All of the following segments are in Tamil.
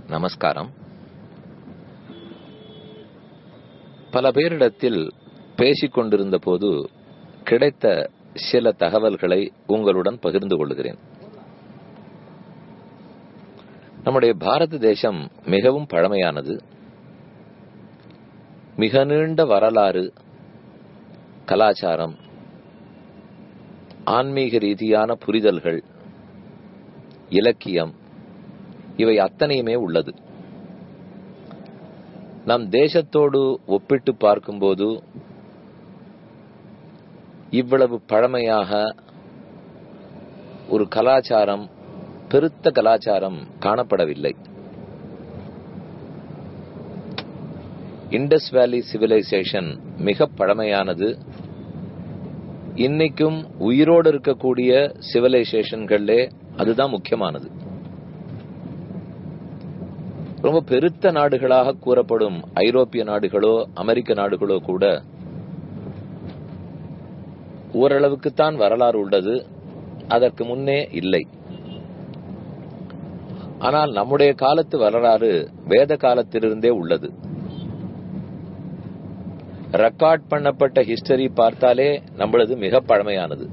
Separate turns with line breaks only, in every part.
நமஸ்காரம் பல பேரிடத்தில் பேசிக் கொண்டிருந்த போது கிடைத்த சில தகவல்களை உங்களுடன் பகிர்ந்து கொள்கிறேன் நம்முடைய பாரத தேசம் மிகவும் பழமையானது மிக நீண்ட வரலாறு கலாச்சாரம் ஆன்மீக ரீதியான புரிதல்கள் இலக்கியம் இவை அத்தனையுமே உள்ளது நம் தேசத்தோடு ஒப்பிட்டு பார்க்கும்போது இவ்வளவு பழமையாக ஒரு கலாச்சாரம் பெருத்த கலாச்சாரம் காணப்படவில்லை இண்டஸ் வேலி சிவிலைசேஷன் மிக பழமையானது இன்னைக்கும் உயிரோடு இருக்கக்கூடிய சிவிலைசேஷன்களே அதுதான் முக்கியமானது ரொம்ப பெருத்த நாடுகளாக கூறப்படும் ஐரோப்பிய நாடுகளோ அமெரிக்க நாடுகளோ கூட ஓரளவுக்குத்தான் வரலாறு உள்ளது அதற்கு முன்னே இல்லை ஆனால் நம்முடைய காலத்து வரலாறு வேத காலத்திலிருந்தே உள்ளது ரெக்கார்ட் பண்ணப்பட்ட ஹிஸ்டரி பார்த்தாலே நம்மளது மிக பழமையானது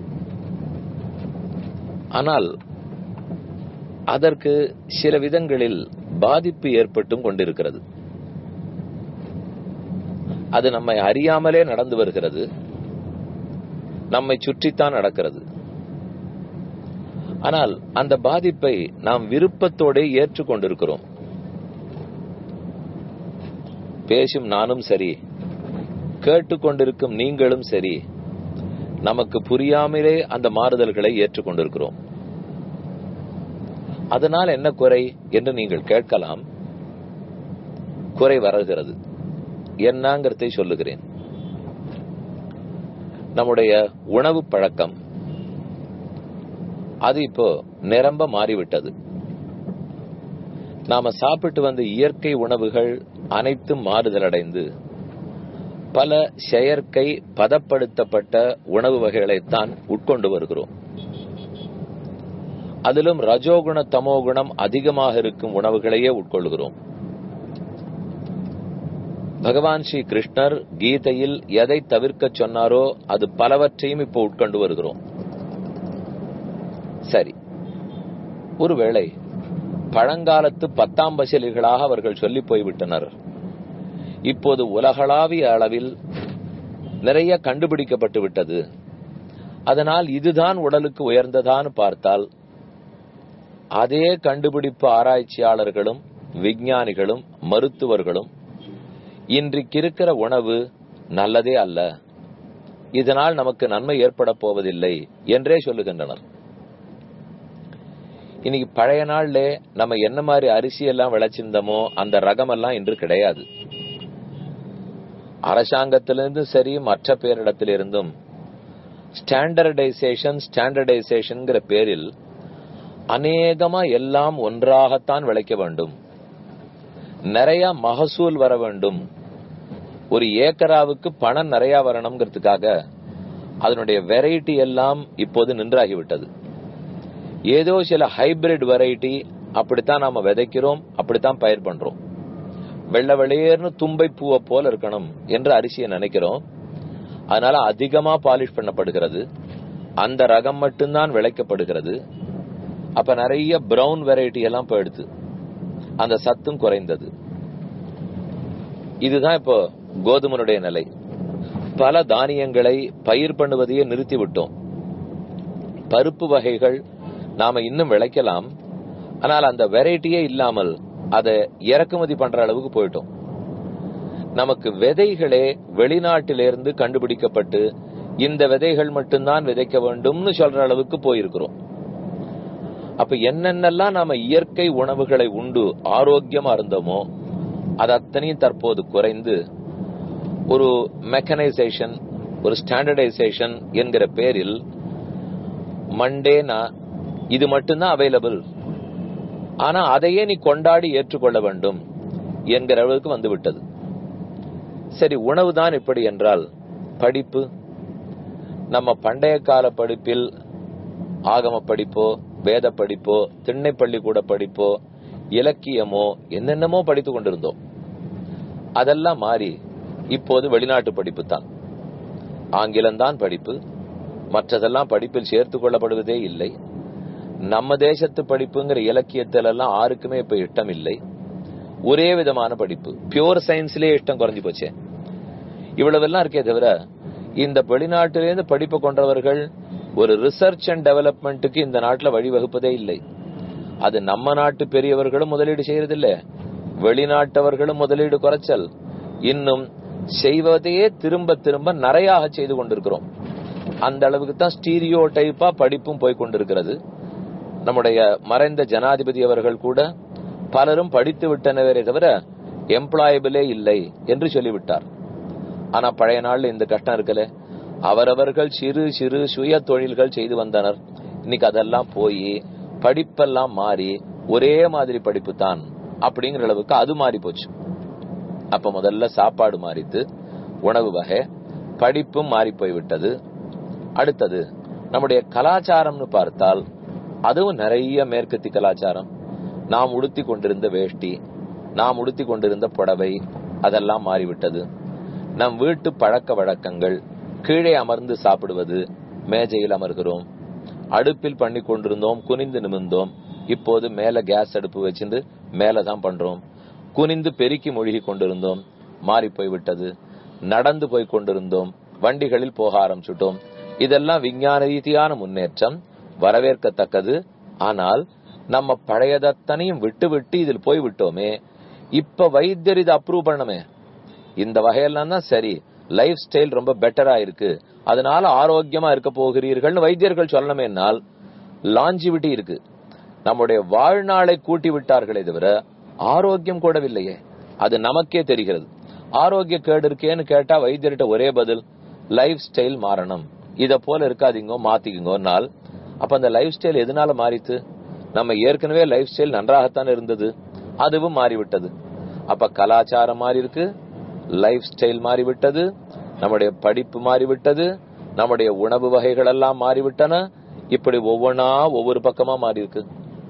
ஆனால் அதற்கு சில விதங்களில் பாதிப்பு ஏற்பட்டும் கொண்டிருக்கிறது அது நம்மை அறியாமலே நடந்து வருகிறது நம்மை சுற்றித்தான் நடக்கிறது ஆனால் அந்த பாதிப்பை நாம் விருப்பத்தோட ஏற்றுக்கொண்டிருக்கிறோம் பேசும் நானும் சரி கேட்டுக்கொண்டிருக்கும் நீங்களும் சரி நமக்கு புரியாமலே அந்த மாறுதல்களை ஏற்றுக்கொண்டிருக்கிறோம் அதனால் என்ன குறை என்று நீங்கள் கேட்கலாம் குறை வருகிறது என்னங்கிறதை சொல்லுகிறேன் நம்முடைய உணவு பழக்கம் அது இப்போ நிரம்ப மாறிவிட்டது நாம சாப்பிட்டு வந்த இயற்கை உணவுகள் அனைத்தும் மாறுதல் அடைந்து பல செயற்கை பதப்படுத்தப்பட்ட உணவு வகைகளைத்தான் உட்கொண்டு வருகிறோம் அதிலும் ரஜோகுண தமோகுணம் அதிகமாக இருக்கும் உணவுகளையே உட்கொள்கிறோம் பகவான் ஸ்ரீ கிருஷ்ணர் கீதையில் எதை தவிர்க்க சொன்னாரோ அது பலவற்றையும் இப்போ உட்கொண்டு வருகிறோம் சரி ஒருவேளை பழங்காலத்து பத்தாம் பசலிகளாக அவர்கள் சொல்லி போய்விட்டனர் இப்போது உலகளாவிய அளவில் நிறைய கண்டுபிடிக்கப்பட்டு விட்டது அதனால் இதுதான் உடலுக்கு உயர்ந்ததான்னு பார்த்தால் அதே கண்டுபிடிப்பு ஆராய்ச்சியாளர்களும் விஞ்ஞானிகளும் மருத்துவர்களும் இன்றைக்கு இருக்கிற உணவு நல்லதே அல்ல இதனால் நமக்கு நன்மை ஏற்பட போவதில்லை என்றே சொல்லுகின்றனர் இன்னைக்கு பழைய நாள்ல நம்ம என்ன மாதிரி அரிசி எல்லாம் விளைச்சிருந்தோமோ அந்த ரகம் எல்லாம் இன்று கிடையாது அரசாங்கத்திலிருந்தும் சரி மற்ற பேரிடத்திலிருந்தும் ஸ்டாண்டர்டைசேஷன் ஸ்டாண்டர்டைசேஷன்ங்கிற பேரில் அநேகமா எல்லாம் ஒன்றாகத்தான் விளைக்க வேண்டும் நிறைய மகசூல் வர வேண்டும் ஒரு ஏக்கராவுக்கு பணம் நிறைய வரணுங்கிறதுக்காக அதனுடைய வெரைட்டி எல்லாம் இப்போது நின்றாகிவிட்டது ஏதோ சில ஹைபிரிட் வெரைட்டி அப்படித்தான் நாம விதைக்கிறோம் அப்படித்தான் பயிர் பண்றோம் வெள்ள வெளியேர்னு தும்பை பூவை போல இருக்கணும் என்று அரிசியை நினைக்கிறோம் அதனால அதிகமா பாலிஷ் பண்ணப்படுகிறது அந்த ரகம் மட்டும்தான் விளைக்கப்படுகிறது அப்ப நிறைய பிரவுன் வெரைட்டி எல்லாம் போயிடுது அந்த சத்தும் குறைந்தது இதுதான் இப்போ கோதுமனுடைய நிலை பல தானியங்களை பயிர் பண்ணுவதையே நிறுத்தி விட்டோம் பருப்பு வகைகள் நாம இன்னும் விளைக்கலாம் ஆனால் அந்த வெரைட்டியே இல்லாமல் அதை இறக்குமதி பண்ற அளவுக்கு போயிட்டோம் நமக்கு விதைகளே வெளிநாட்டிலிருந்து கண்டுபிடிக்கப்பட்டு இந்த விதைகள் மட்டும்தான் விதைக்க வேண்டும்னு சொல்ற அளவுக்கு போயிருக்கிறோம் அப்ப என்னென்னலாம் நாம இயற்கை உணவுகளை உண்டு ஆரோக்கியமா இருந்தோமோ அது அத்தனையும் தற்போது குறைந்து ஒரு மெக்கனைசேஷன் ஒரு ஸ்டாண்டர்டைசேஷன் என்கிற பேரில் மண்டேனா இது மட்டும்தான் அவைலபிள் ஆனா அதையே நீ கொண்டாடி ஏற்றுக்கொள்ள வேண்டும் என்கிற அளவுக்கு வந்து விட்டது சரி உணவுதான் இப்படி என்றால் படிப்பு நம்ம பண்டைய கால படிப்பில் ஆகம படிப்போ வேத படிப்போ திண்ணை பள்ளிக்கூட படிப்போ இலக்கியமோ என்னென்னமோ படித்துக் கொண்டிருந்தோம் அதெல்லாம் மாறி இப்போது வெளிநாட்டு படிப்பு தான் ஆங்கிலம்தான் படிப்பு மற்றதெல்லாம் படிப்பில் சேர்த்துக் கொள்ளப்படுவதே இல்லை நம்ம தேசத்து படிப்புங்கிற இலக்கியத்துல எல்லாம் யாருக்குமே இப்ப இஷ்டம் இல்லை ஒரே விதமான படிப்பு பியூர் சயின்ஸ்லயே இஷ்டம் குறைஞ்சு போச்சே இவ்வளவெல்லாம் இருக்கே தவிர இந்த வெளிநாட்டிலேருந்து படிப்பு கொண்டவர்கள் ஒரு ரிசர்ச் அண்ட் டெவலப்மெண்ட்டுக்கு இந்த நாட்டுல வழிவகுப்பதே இல்லை அது நம்ம நாட்டு பெரியவர்களும் முதலீடு செய்யறதில்ல வெளிநாட்டவர்களும் முதலீடு குறைச்சல் இன்னும் செய்வதையே திரும்ப திரும்ப நிறையாக செய்து கொண்டிருக்கிறோம் அந்த அளவுக்கு தான் ஸ்டீரியோ டைப்பா படிப்பும் போய் கொண்டிருக்கிறது நம்முடைய மறைந்த ஜனாதிபதி அவர்கள் கூட பலரும் படித்து விட்டனவரே தவிர எம்ப்ளாயபிளே இல்லை என்று சொல்லிவிட்டார் ஆனா பழைய நாள்ல இந்த கஷ்டம் இருக்கல அவரவர்கள் சிறு சிறு சுய தொழில்கள் செய்து வந்தனர் இன்னைக்கு அதெல்லாம் போய் படிப்பெல்லாம் மாறி ஒரே மாதிரி படிப்பு தான் அப்படிங்கிற அளவுக்கு அது மாறி போச்சு அப்ப முதல்ல சாப்பாடு மாறித்து உணவு வகை படிப்பும் மாறி போய்விட்டது அடுத்தது நம்முடைய கலாச்சாரம்னு பார்த்தால் அதுவும் நிறைய மேற்கத்தி கலாச்சாரம் நாம் உடுத்தி கொண்டிருந்த வேஷ்டி நாம் உடுத்தி கொண்டிருந்த புடவை அதெல்லாம் மாறிவிட்டது நம் வீட்டு பழக்க வழக்கங்கள் கீழே அமர்ந்து சாப்பிடுவது மேஜையில் அமர்கிறோம் அடுப்பில் பண்ணி கொண்டிருந்தோம் குனிந்து நிமிர்ந்தோம் இப்போது மேல கேஸ் அடுப்பு வச்சிருந்து மேலதான் பண்றோம் குனிந்து பெருக்கி மொழிகி கொண்டிருந்தோம் மாறி போய்விட்டது நடந்து போய் கொண்டிருந்தோம் வண்டிகளில் போக ஆரம்பிச்சுட்டோம் இதெல்லாம் விஞ்ஞான ரீதியான முன்னேற்றம் வரவேற்கத்தக்கது ஆனால் நம்ம பழையதத்தனையும் விட்டு விட்டு இதில் போய் விட்டோமே இப்ப வைத்தியர் இதை அப்ரூவ் பண்ணமே இந்த வகையெல்லாம் தான் சரி லைஃப் ஸ்டைல் ரொம்ப பெட்டரா இருக்கு அதனால ஆரோக்கியமா இருக்க போகிறீர்கள்னு வைத்தியர்கள் சொல்லணுமேனால் லாஞ்சிவிட்டி இருக்கு நம்முடைய வாழ்நாளை கூட்டி விட்டார்களே தவிர ஆரோக்கியம் கூடவில்லையே அது நமக்கே தெரிகிறது ஆரோக்கிய கேடு இருக்கேன்னு கேட்டா வைத்தியர்கிட்ட ஒரே பதில் லைஃப் ஸ்டைல் மாறணும் இத போல இருக்காதீங்க மாத்திக்குங்கனால் அப்ப அந்த லைஃப் ஸ்டைல் எதனால மாறித்து நம்ம ஏற்கனவே லைஃப் ஸ்டைல் நன்றாகத்தான் இருந்தது அதுவும் மாறிவிட்டது அப்ப கலாச்சாரம் மாறி இருக்கு லைஃப் ஸ்டைல் மாறிவிட்டது நம்முடைய படிப்பு மாறிவிட்டது நம்முடைய உணவு வகைகள் எல்லாம் மாறிவிட்டன இப்படி ஒவ்வொன்னா ஒவ்வொரு பக்கமா மாறி இருக்கு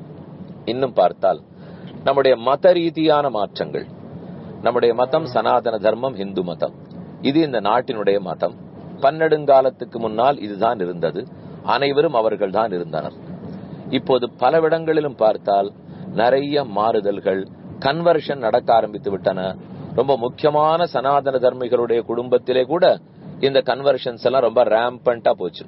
இன்னும் பார்த்தால் நம்முடைய மத ரீதியான மாற்றங்கள் நம்முடைய மதம் சனாதன தர்மம் இந்து மதம் இது இந்த நாட்டினுடைய மதம் பன்னெடுங்காலத்துக்கு முன்னால் இதுதான் இருந்தது அனைவரும் அவர்கள் தான் இருந்தனர் இப்போது பலவிடங்களிலும் பார்த்தால் நிறைய மாறுதல்கள் கன்வர்ஷன் நடக்க ஆரம்பித்து விட்டன ரொம்ப முக்கியமான சனாதன தர்மிகளுடைய குடும்பத்திலே கூட இந்த கன்வர்ஷன்ஸ் எல்லாம் ரொம்ப ரேம்பண்டா போச்சு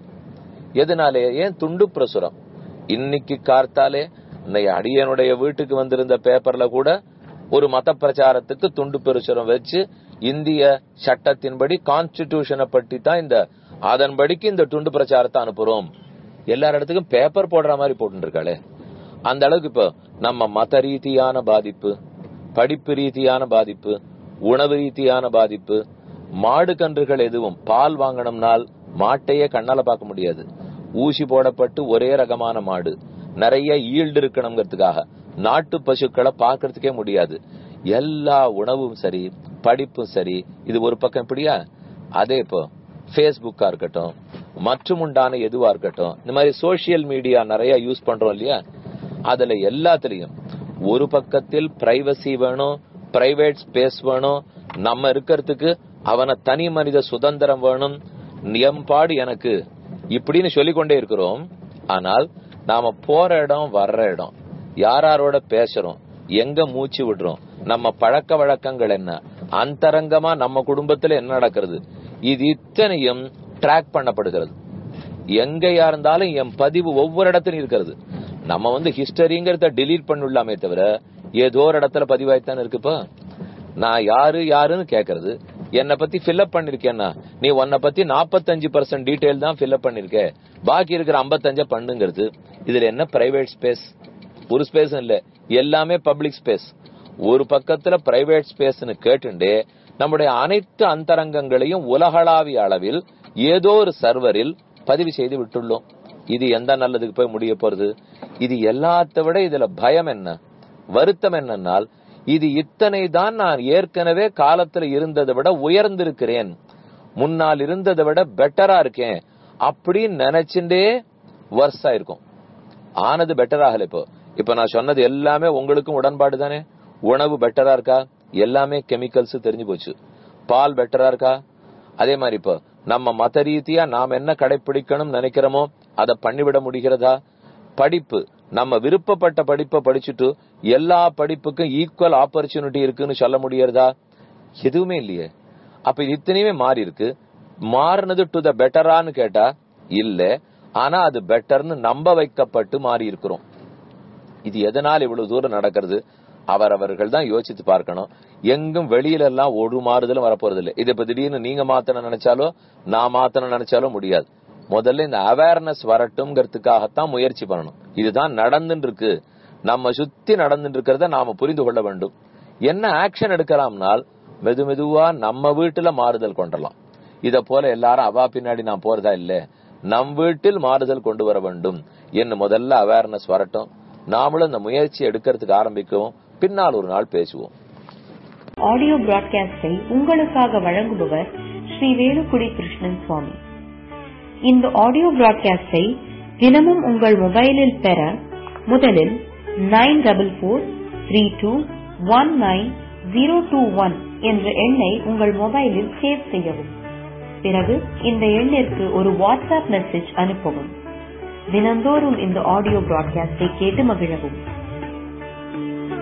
எதனாலே ஏன் துண்டு பிரசுரம் இன்னைக்கு கார்த்தாலே இன்னைக்கு அடியனுடைய வீட்டுக்கு வந்திருந்த பேப்பர்ல கூட ஒரு மத பிரச்சாரத்துக்கு துண்டு பிரசுரம் வச்சு இந்திய சட்டத்தின்படி கான்ஸ்டிடியூஷனை பற்றி தான் இந்த அதன்படிக்கு இந்த துண்டு பிரச்சாரத்தை அனுப்புறோம் எல்லார் இடத்துக்கும் பேப்பர் போடுற மாதிரி போட்டு இருக்காளே அந்த அளவுக்கு இப்போ நம்ம மத ரீதியான பாதிப்பு படிப்பு ரீதியான பாதிப்பு உணவு ரீதியான பாதிப்பு மாடு கன்றுகள் எதுவும் பால் வாங்கணும்னால் மாட்டையே கண்ணால பார்க்க முடியாது ஊசி போடப்பட்டு ஒரே ரகமான மாடு நிறைய ஈல்டு இருக்கணுங்கிறதுக்காக நாட்டு பசுக்களை பார்க்கறதுக்கே முடியாது எல்லா உணவும் சரி படிப்பும் சரி இது ஒரு பக்கம் இப்படியா அதே இப்போ ஃபேஸ்புக்கா இருக்கட்டும் மற்றும் உண்டான எதுவா இருக்கட்டும் இந்த மாதிரி சோசியல் மீடியா நிறைய யூஸ் பண்றோம் இல்லையா அதுல எல்லாத்துலயும் ஒரு பக்கத்தில் பிரைவசி வேணும் பிரைவேட் ஸ்பேஸ் வேணும் நம்ம இருக்கிறதுக்கு அவன தனி மனித சுதந்திரம் வேணும் நியம்பாடு எனக்கு இப்படின்னு சொல்லிக்கொண்டே இருக்கிறோம் ஆனால் நாம போற இடம் வர்ற இடம் யாராரோட பேசுறோம் எங்க மூச்சு விடுறோம் நம்ம பழக்க வழக்கங்கள் என்ன அந்தரங்கமா நம்ம குடும்பத்துல என்ன நடக்கிறது இது இத்தனையும் ட்ராக் பண்ணப்படுகிறது எங்கயா இருந்தாலும் என் பதிவு ஒவ்வொரு இடத்துலயும் இருக்கிறது நம்ம வந்து ஹிஸ்டரிங்கிறத டிலீட் பண்ணிடலாமே தவிர ஏதோ ஒரு இடத்துல பதிவாய்த்தானே இருக்குப்பா நான் யாரு யாருன்னு கேக்குறது என்னை பத்தி ஃபில்அப் பண்ணிருக்கேன்னா நீ உன்னை பத்தி நாற்பத்தஞ்சு பர்சன்ட் டீடைல் தான் ஃபில்அப் பண்ணிருக்க பாக்கி இருக்கிற ஐம்பத்தஞ்ச பண்ணுங்கிறது இதுல என்ன பிரைவேட் ஸ்பேஸ் ஒரு ஸ்பேஸ் இல்ல எல்லாமே பப்ளிக் ஸ்பேஸ் ஒரு பக்கத்துல பிரைவேட் ஸ்பேஸ்னு கேட்டுண்டே நம்முடைய அனைத்து அந்தரங்கங்களையும் உலகளாவிய அளவில் ஏதோ ஒரு சர்வரில் பதிவு செய்து விட்டுள்ளோம் இது எந்த நல்லதுக்கு போய் முடிய போறது இது எல்லாத்த விட இதுல பயம் என்ன வருத்தம் என்னன்னால் இது இத்தனை தான் நான் ஏற்கனவே காலத்துல இருந்ததை விட உயர்ந்திருக்கிறேன் முன்னால் இருந்ததை விட பெட்டரா இருக்கேன் அப்படின்னு நினைச்சுட்டே வர்ஸா இருக்கும் ஆனது பெட்டர் ஆகல இப்போ இப்ப நான் சொன்னது எல்லாமே உங்களுக்கும் உடன்பாடு தானே உணவு பெட்டரா இருக்கா எல்லாமே கெமிக்கல்ஸ் தெரிஞ்சு போச்சு பால் பெட்டரா இருக்கா அதே மாதிரி இப்போ நம்ம மத ரீதியா நாம் என்ன கடைபிடிக்கணும் நினைக்கிறோமோ அதை பண்ணிவிட முடிகிறதா படிப்பு நம்ம விருப்பப்பட்ட படிப்பை படிச்சுட்டு எல்லா படிப்புக்கும் ஈக்குவல் ஆப்பர்ச்சுனிட்டி இருக்குன்னு சொல்ல முடியறதா எதுவுமே இல்லையே அப்ப இது இத்தனையுமே மாறி இருக்கு மாறினது டு த பெட்டரான்னு கேட்டா இல்ல ஆனா அது பெட்டர்னு நம்ப வைக்கப்பட்டு மாறி இருக்கிறோம் இது எதனால் இவ்வளவு தூரம் நடக்கிறது அவரவர்கள் தான் யோசித்து பார்க்கணும் எங்கும் வெளியில எல்லாம் ஒரு மாறுதலும் வரப்போறது இல்லை இது இப்ப திடீர்னு நீங்க மாத்தணும் நினைச்சாலோ நான் மாத்தணும் நினைச்சாலும் முடியாது முதல்ல இந்த அவேர்னஸ் வரட்டும்ங்கிறதுக்காகத்தான் முயற்சி பண்ணணும் இதுதான் நடந்துட்டு இருக்கு நம்ம சுத்தி நடந்துட்டு இருக்கிறத நாம புரிந்து கொள்ள வேண்டும் என்ன ஆக்ஷன் எடுக்கலாம்னால் மெது மெதுவா நம்ம வீட்டுல மாறுதல் கொண்டலாம் இத போல எல்லாரும் அவா பின்னாடி நான் போறதா இல்ல நம் வீட்டில் மாறுதல் கொண்டு வர வேண்டும் என்று முதல்ல அவேர்னஸ் வரட்டும் நாமளும் இந்த முயற்சி எடுக்கிறதுக்கு ஆரம்பிக்கவும் பின்னால் ஒரு நாள் பேசுவோம்
ஆடியோ பிராட்காஸ்டை உங்களுக்காக வழங்குபவர் ஸ்ரீ வேலுக்குடி கிருஷ்ணன் சுவாமி இந்த ஆடியோ பிராட்காஸ்டை தினமும் உங்கள் மொபைலில் பெற முதலில் nine double four three two one nine zero two one என்ற எண்ணை உங்கள் மொபைலில் சேவ் செய்யவும் பிறகு இந்த எண்ணிற்கு ஒரு வாட்ஸ்அப் மெசேஜ் அனுப்பவும் தினந்தோறும் இந்த ஆடியோ பிராட்காஸ்டை கேட்டு மகிழவும்